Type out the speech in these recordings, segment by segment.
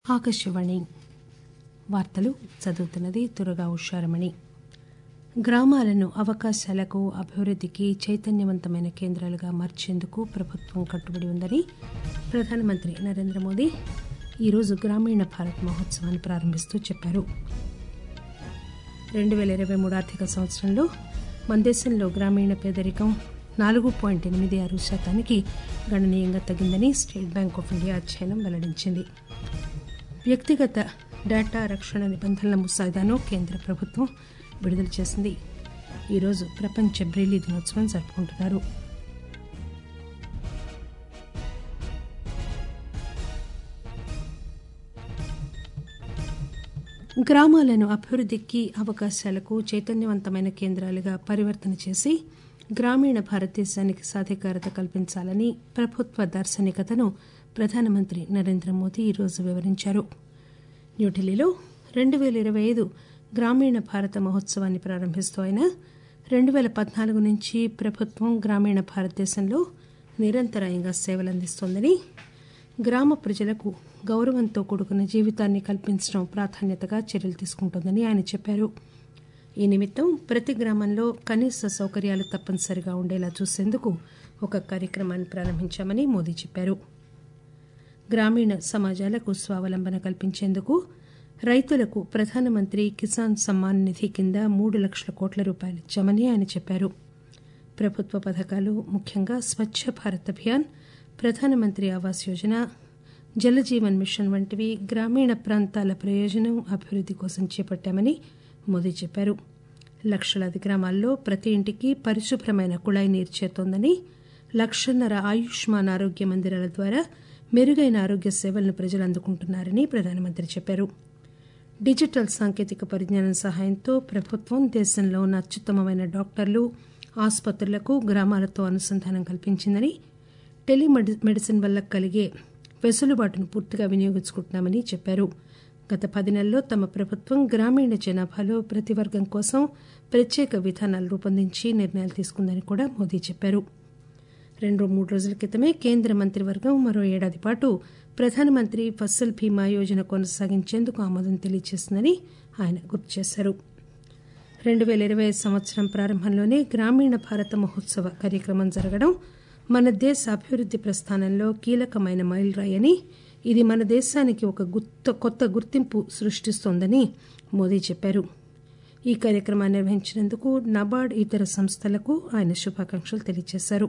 ఆకాశవాణి వార్తలు చదువుతున్నది దుర్గా ఉషారమణి గ్రామాలను అవకాశాలకు అభివృద్దికి చైతన్యవంతమైన కేంద్రాలుగా మార్చేందుకు ప్రభుత్వం కట్టుబడి ఉందని ప్రధానమంత్రి నరేంద్ర మోదీ ఈరోజు గ్రామీణ భారత్ మహోత్సవాన్ని ప్రారంభిస్తూ చెప్పారు రెండు పేల ఇరవై మూడు ఆర్థిక సంవత్సరంలో మన దేశంలో గ్రామీణ పేదరికం నాలుగు పాయింట్ ఎనిమిది ఆరు శాతానికి గణనీయంగా తగ్గిందని స్టేట్ బ్యాంక్ ఆఫ్ ఇండియా అధ్యయనం వెల్లడించింది వ్యక్తిగత డేటా రక్షణ నిబంధనల ముసాయిదాను కేంద్ర ప్రభుత్వం విడుదల చేసింది ఈరోజు ప్రపంచ బ్రెయిలీ దినోత్సవం జరుపుకుంటున్నారు గ్రామాలను అభివృద్దికి అవకాశాలకు చైతన్యవంతమైన కేంద్రాలుగా పరివర్తన చేసి గ్రామీణ భారతదేశానికి సాధికారత కల్పించాలని ప్రభుత్వ దార్శనికతను ప్రధానమంత్రి నరేంద్ర మోదీ ఈరోజు వివరించారు న్యూఢిల్లీలో రెండు పేల ఇరవై ఐదు గ్రామీణ భారత మహోత్సవాన్ని ప్రారంభిస్తూ ఆయన రెండు పేల పద్నాలుగు నుంచి ప్రభుత్వం గ్రామీణ భారతదేశంలో నిరంతరాయంగా సేవలందిస్తోందని గ్రామ ప్రజలకు గౌరవంతో కూడుకున్న జీవితాన్ని కల్పించడం ప్రాధాన్యతగా చర్యలు తీసుకుంటోందని ఆయన చెప్పారు ఈ నిమిత్తం ప్రతి గ్రామంలో కనీస సౌకర్యాలు తప్పనిసరిగా ఉండేలా చూసేందుకు ఒక కార్యక్రమాన్ని ప్రారంభించామని మోదీ చెప్పారు గ్రామీణ సమాజాలకు స్వావలంబన కల్పించేందుకు రైతులకు ప్రధానమంత్రి కిసాన్ సమ్మాన్ నిధి కింద మూడు లక్షల కోట్ల రూపాయలు ఇచ్చామని ఆయన చెప్పారు ప్రభుత్వ పథకాలు ముఖ్యంగా స్వచ్ఛ భారత్ అభియాన్ ప్రధానమంత్రి ఆవాస్ యోజన జలజీవన్ మిషన్ వంటివి గ్రామీణ ప్రాంతాల ప్రయోజనం అభివృద్ది కోసం చేపట్టామని మోదీ చెప్పారు లక్షలాది గ్రామాల్లో ప్రతి ఇంటికి పరిశుభ్రమైన కుళాయి నీరు చేరుతోందని లక్షన్నర ఆయుష్మాన్ ఆరోగ్య మందిరాల ద్వారా మెరుగైన ఆరోగ్య సేవలను ప్రజలు అందుకుంటున్నారని ప్రధానమంత్రి చెప్పారు డిజిటల్ సాంకేతిక పరిజ్ఞానం సహాయంతో ప్రభుత్వం దేశంలో ఉన్న అత్యుత్తమమైన డాక్టర్లు ఆసుపత్రులకు గ్రామాలతో అనుసంధానం కల్పించిందని టెలిమెడి మెడిసిన్ వల్ల కలిగే వెసులుబాటును పూర్తిగా వినియోగించుకుంటున్నామని చెప్పారు గత పది నెలల్లో తమ ప్రభుత్వం గ్రామీణ జనాభాలో ప్రతి వర్గం కోసం ప్రత్యేక విధానాలు రూపొందించి నిర్ణయాలు తీసుకుందని కూడా మోదీ చెప్పారు రెండు మూడు రోజుల క్రితమే కేంద్ర మంత్రివర్గం మరో ఏడాది పాటు ప్రధానమంత్రి ఫసల్ బీమా యోజన కొనసాగించేందుకు ఆమోదం తెలియజేసిందని ఆయన గుర్తు చేశారు రెండు పేల ఇరవై ఐదు సంవత్సరం ప్రారంభంలోనే గ్రామీణ భారత మహోత్సవ కార్యక్రమం జరగడం మన దేశ అభివృద్ది ప్రస్థానంలో కీలకమైన మైలురాయని ఇది మన దేశానికి ఒక కొత్త గుర్తింపు సృష్టిస్తోందని మోదీ చెప్పారు ఈ కార్యక్రమాన్ని నిర్వహించినందుకు నబార్డ్ ఇతర సంస్థలకు ఆయన శుభాకాంక్షలు తెలియజేశారు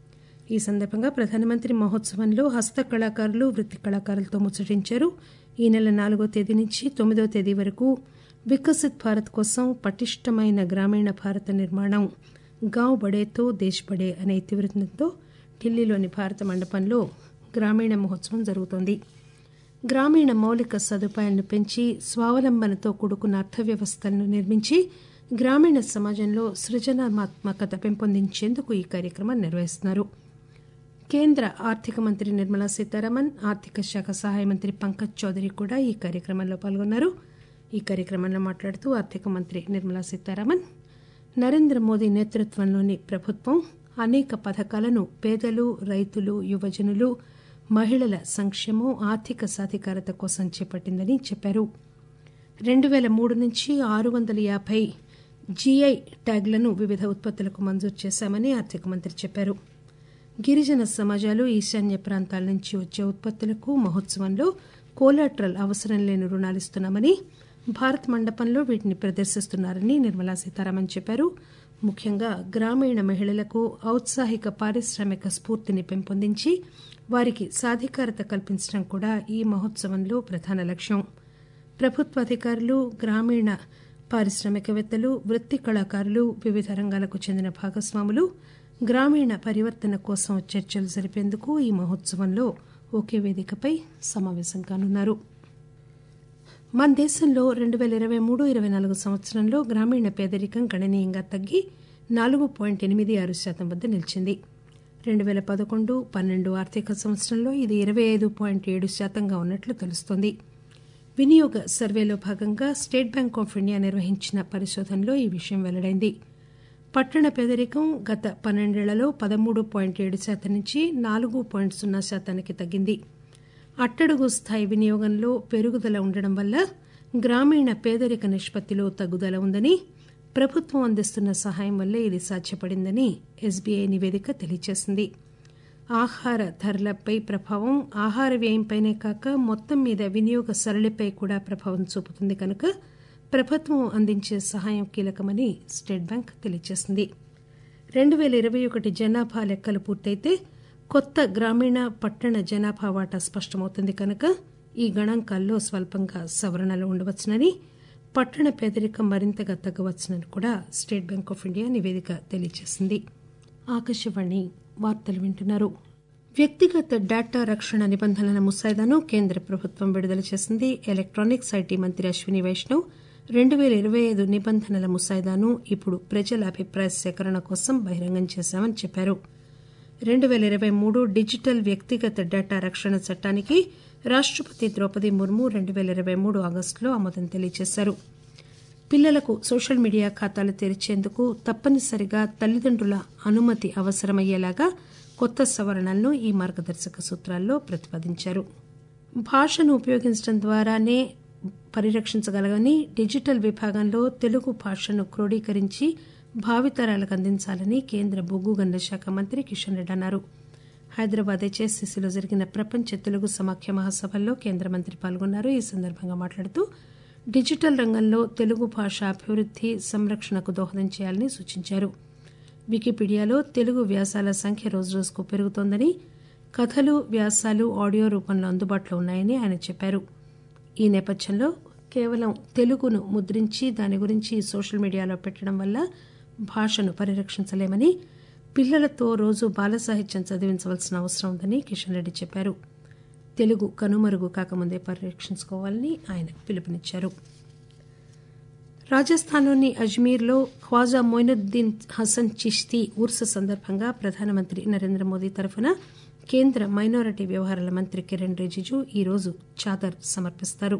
ఈ సందర్భంగా ప్రధానమంత్రి మహోత్సవంలో హస్త కళాకారులు వృత్తి కళాకారులతో ముచ్చటించారు ఈ నెల నాలుగో తేదీ నుంచి తొమ్మిదో తేదీ వరకు వికసిత్ భారత్ కోసం పటిష్టమైన గ్రామీణ భారత నిర్మాణం గావ్ బడేతో దేశ్ బడే అనే ఇతివృత్తంతో ఢిల్లీలోని భారత మండపంలో గ్రామీణ మహోత్సవం జరుగుతోంది గ్రామీణ మౌలిక సదుపాయాలను పెంచి స్వావలంబనతో కూడుకున్న అర్థవ్యవస్థలను నిర్మించి గ్రామీణ సమాజంలో సృజనాత్మకత పెంపొందించేందుకు ఈ కార్యక్రమం నిర్వహిస్తున్నారు కేంద్ర ఆర్థిక మంత్రి నిర్మలా సీతారామన్ ఆర్థిక శాఖ సహాయ మంత్రి పంకజ్ చౌదరి కూడా ఈ కార్యక్రమంలో పాల్గొన్నారు ఈ కార్యక్రమంలో మాట్లాడుతూ ఆర్థిక మంత్రి నిర్మలా సీతారామన్ నరేంద్ర మోదీ నేతృత్వంలోని ప్రభుత్వం అనేక పథకాలను పేదలు రైతులు యువజనులు మహిళల సంక్షేమం ఆర్థిక సాధికారత కోసం చేపట్టిందని చెప్పారు రెండు పేల మూడు నుంచి ఆరు వందల యాభై జీఐ ట్యాగ్లను వివిధ ఉత్పత్తులకు మంజూరు చేశామని ఆర్థిక మంత్రి చెప్పారు గిరిజన సమాజాలు ఈశాన్య ప్రాంతాల నుంచి వచ్చే ఉత్పత్తులకు మహోత్సవంలో కోలాట్రల్ అవసరం లేని రుణాలిస్తున్నామని భారత్ మండపంలో వీటిని ప్రదర్శిస్తున్నారని నిర్మలా సీతారామన్ చెప్పారు ముఖ్యంగా గ్రామీణ మహిళలకు ఔత్సాహిక పారిశ్రామిక స్ఫూర్తిని పెంపొందించి వారికి సాధికారత కల్పించడం కూడా ఈ మహోత్సవంలో ప్రధాన లక్ష్యం ప్రభుత్వ అధికారులు గ్రామీణ పారిశ్రామికవేత్తలు వృత్తి కళాకారులు వివిధ రంగాలకు చెందిన భాగస్వాములు గ్రామీణ పరివర్తన కోసం చర్చలు జరిపేందుకు ఈ మహోత్సవంలో ఒకే వేదికపై సమావేశం కానున్నారు మన దేశంలో రెండు పేల ఇరవై మూడు ఇరవై నాలుగు సంవత్సరంలో గ్రామీణ పేదరికం గణనీయంగా తగ్గి నాలుగు పాయింట్ ఎనిమిది ఆరు శాతం వద్ద నిలిచింది రెండు పేల పదకొండు పన్నెండు ఆర్థిక సంవత్సరంలో ఇది ఇరవై ఐదు పాయింట్ ఏడు శాతంగా ఉన్నట్లు తెలుస్తోంది వినియోగ సర్వేలో భాగంగా స్టేట్ బ్యాంక్ ఆఫ్ ఇండియా నిర్వహించిన పరిశోధనలో ఈ విషయం వెల్లడైంది పట్టణ పేదరికం గత పన్నెండేళ్లలో పదమూడు పాయింట్ ఏడు శాతం నుంచి నాలుగు పాయింట్ సున్నా శాతానికి తగ్గింది అట్టడుగు స్థాయి వినియోగంలో పెరుగుదల ఉండడం వల్ల గ్రామీణ పేదరిక నిష్పత్తిలో తగ్గుదల ఉందని ప్రభుత్వం అందిస్తున్న సహాయం వల్లే ఇది సాధ్యపడిందని ఎస్బీఐ నివేదిక తెలియజేసింది ఆహార ధరలపై ప్రభావం ఆహార వ్యయంపైనే కాక మొత్తం మీద వినియోగ సరళిపై కూడా ప్రభావం చూపుతుంది కనుక ప్రభుత్వం అందించే సహాయం కీలకమని స్టేట్ బ్యాంక్ తెలియజేసింది రెండు పేల ఇరవై ఒకటి జనాభా లెక్కలు పూర్తయితే కొత్త గ్రామీణ పట్టణ జనాభా వాటా స్పష్టమవుతుంది కనుక ఈ గణాంకాల్లో స్వల్పంగా సవరణలు ఉండవచ్చునని పట్టణ పేదరికం మరింతగా తగ్గవచ్చునని కూడా స్టేట్ బ్యాంక్ ఆఫ్ ఇండియా నివేదిక తెలియజేసింది ఆకాశవాణి వార్తలు వింటున్నారు వ్యక్తిగత డేటా రక్షణ నిబంధనల ముసాయిదాను కేంద్ర ప్రభుత్వం విడుదల చేసింది ఎలక్టానిక్స్ ఐటీ మంత్రి అశ్విని వైష్ణవ్ రెండు పేల ఇరవై ఐదు నిబంధనల ముసాయిదాను ఇప్పుడు ప్రజల అభిప్రాయ సేకరణ కోసం బహిరంగం చేశామని చెప్పారు రెండు పేల ఇరవై మూడు డిజిటల్ వ్యక్తిగత డేటా రక్షణ చట్టానికి రాష్టపతి ద్రౌపది ముర్ము రెండు పేల ఇరవై మూడు ఆగస్టులో ఆమోదం తెలియజేశారు పిల్లలకు సోషల్ మీడియా ఖాతాలు తెరిచేందుకు తప్పనిసరిగా తల్లిదండ్రుల అనుమతి అవసరమయ్యేలాగా కొత్త సవరణలను ఈ మార్గదర్శక సూత్రాల్లో ప్రతిపాదించారు భాషను ఉపయోగించడం ద్వారానే పరిరక్షించగలగని డిజిటల్ విభాగంలో తెలుగు భాషను క్రోడీకరించి భావితరాలకు అందించాలని కేంద్ర బొగ్గు గనుల శాఖ మంత్రి కిషన్ రెడ్డి అన్నారు హైదరాబాద్ హెచ్ఎస్సీసీలో జరిగిన ప్రపంచ తెలుగు సమాఖ్య మహాసభల్లో కేంద్ర మంత్రి పాల్గొన్నారు ఈ సందర్భంగా మాట్లాడుతూ డిజిటల్ రంగంలో తెలుగు భాష అభివృద్ది సంరక్షణకు దోహదం చేయాలని సూచించారు వికీపీడియాలో తెలుగు వ్యాసాల సంఖ్య రోజురోజుకు పెరుగుతోందని కథలు వ్యాసాలు ఆడియో రూపంలో అందుబాటులో ఉన్నాయని ఆయన చెప్పారు ఈ నేపథ్యంలో కేవలం తెలుగును ముద్రించి దాని గురించి సోషల్ మీడియాలో పెట్టడం వల్ల భాషను పరిరక్షించలేమని పిల్లలతో రోజు బాల సాహిత్యం చదివించవలసిన అవసరం ఉందని కిషన్ రెడ్డి చెప్పారు తెలుగు కనుమరుగు కాకముందే పరిరక్షించుకోవాలని ఆయన పిలుపునిచ్చారు రాజస్థాన్లోని అజ్మీర్లో ఖ్వాజా మొయినుద్దీన్ హసన్ చిష్తీ ఉర్స్ సందర్భంగా ప్రధానమంత్రి నరేంద్ర మోదీ తరఫున కేంద్ర మైనారిటీ వ్యవహారాల మంత్రి కిరణ్ రిజిజు ఈరోజు చాదర్ సమర్పిస్తారు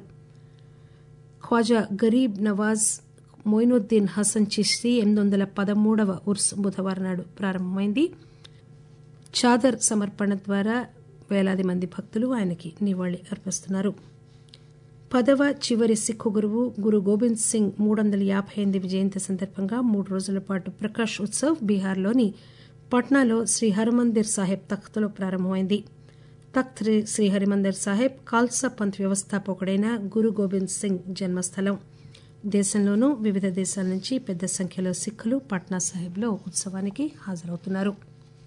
ఖ్వాజా గరీబ్ నవాజ్ మొయినుద్దీన్ హసన్ చిష్తీ ఎనిమిది వందల పదమూడవ ఉర్స్ బుధవారం నాడు ప్రారంభమైంది చాదర్ సమర్పణ ద్వారా వేలాది మంది భక్తులు ఆయనకి నివాళి అర్పిస్తున్నారు పదవ చివరి సిక్కు గురువు గురు గోబింద్ సింగ్ మూడు వందల యాభై ఎనిమిది జయంతి సందర్భంగా మూడు రోజుల పాటు ప్రకాష్ ఉత్సవ్ బీహార్లోని పట్నాలో శ్రీ హరిమందిర్ సాహెబ్ తఖ్త్లో ప్రారంభమైంది తఖ్త్ శ్రీ హరిమందిర్ సాహెబ్ ఖాల్సా పంత్ వ్యవస్థాపకుడైన గురు గోబింద్ సింగ్ జన్మస్థలం దేశంలోనూ వివిధ దేశాల నుంచి పెద్ద సంఖ్యలో సిక్కులు పట్నా సాహెబ్లో ఉత్సవానికి హాజరవుతున్నారు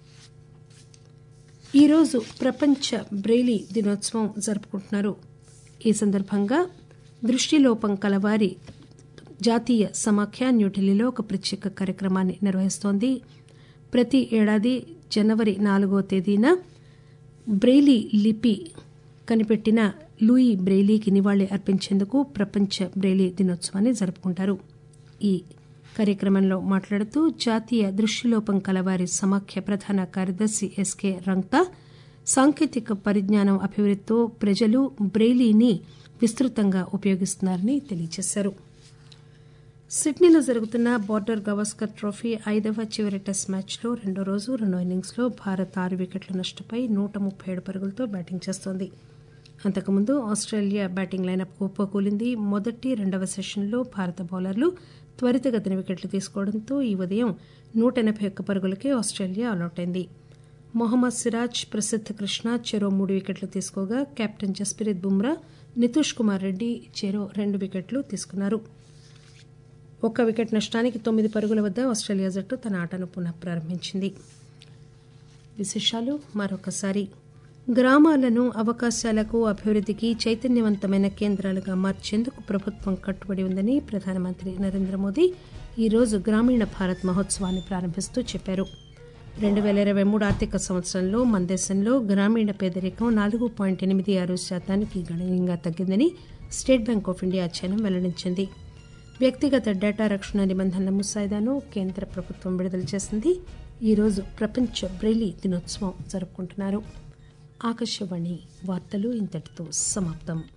ఈరోజు ప్రపంచ బ్రెయిలీ దినోత్సవం జరుపుకుంటున్నారు ఈ సందర్భంగా దృష్టిలోపం కలవారి జాతీయ సమాఖ్య న్యూఢిల్లీలో ఒక ప్రత్యేక కార్యక్రమాన్ని నిర్వహిస్తోంది ప్రతి ఏడాది జనవరి నాలుగో తేదీన బ్రెయిలీ లిపి కనిపెట్టిన లూయి బ్రెయిలీకి నివాళి అర్పించేందుకు ప్రపంచ బ్రెయిలీ దినోత్సవాన్ని జరుపుకుంటారు ఈ కార్యక్రమంలో మాట్లాడుతూ జాతీయ దృష్టిలోపం కలవారి సమాఖ్య ప్రధాన కార్యదర్శి ఎస్కే రంగ్తా సాంకేతిక పరిజ్ఞానం అభివృద్దితో ప్రజలు బ్రెయిలీని విస్తృతంగా ఉపయోగిస్తున్నారని తెలియజేశారు సిడ్నీలో జరుగుతున్న బోర్డర్ గవాస్కర్ ట్రోఫీ ఐదవ చివరి టెస్ట్ మ్యాచ్లో రెండో రోజు రెండో ఇన్నింగ్స్లో భారత్ ఆరు వికెట్ల నష్టపోయి నూట ముప్పై ఏడు పరుగులతో బ్యాటింగ్ చేస్తోంది అంతకుముందు ఆస్ట్రేలియా బ్యాటింగ్ లైనప్ కుప్పకూలింది మొదటి రెండవ సెషన్లో భారత బౌలర్లు త్వరితగతిన వికెట్లు తీసుకోవడంతో ఈ ఉదయం నూట ఎనబై ఒక్క పరుగులకే ఆస్ట్రేలియా ఆలౌట్ అయింది మొహమ్మద్ సిరాజ్ ప్రసిద్ధ కృష్ణ చెరో మూడు వికెట్లు తీసుకోగా కెప్టెన్ జస్ప్రీత్ బుమ్రా నితీష్ కుమార్ రెడ్డి చెరో రెండు వికెట్లు తీసుకున్నారు ఒక్క వికెట్ నష్టానికి తొమ్మిది పరుగుల వద్ద ఆస్ట్రేలియా జట్టు తన ఆటను పునః ప్రారంభించింది విశేషాలు మరొకసారి గ్రామాలను అవకాశాలకు అభివృద్దికి చైతన్యవంతమైన కేంద్రాలుగా మార్చేందుకు ప్రభుత్వం కట్టుబడి ఉందని ప్రధానమంత్రి నరేంద్ర మోదీ ఈరోజు గ్రామీణ భారత్ మహోత్సవాన్ని ప్రారంభిస్తూ చెప్పారు రెండు పేల ఇరవై మూడు ఆర్థిక సంవత్సరంలో మన దేశంలో గ్రామీణ పేదరికం నాలుగు పాయింట్ ఎనిమిది ఆరు శాతానికి గణనీయంగా తగ్గిందని స్టేట్ బ్యాంక్ ఆఫ్ ఇండియా అధ్యయనం వెల్లడించింది వ్యక్తిగత డేటా రక్షణ నిబంధనల ముసాయిదాను కేంద్ర ప్రభుత్వం విడుదల చేసింది ఈరోజు ప్రపంచ బ్రెయిలీ దినోత్సవం జరుపుకుంటున్నారు ఆకాశవాణి వార్తలు ఇంతటితో సమాప్తం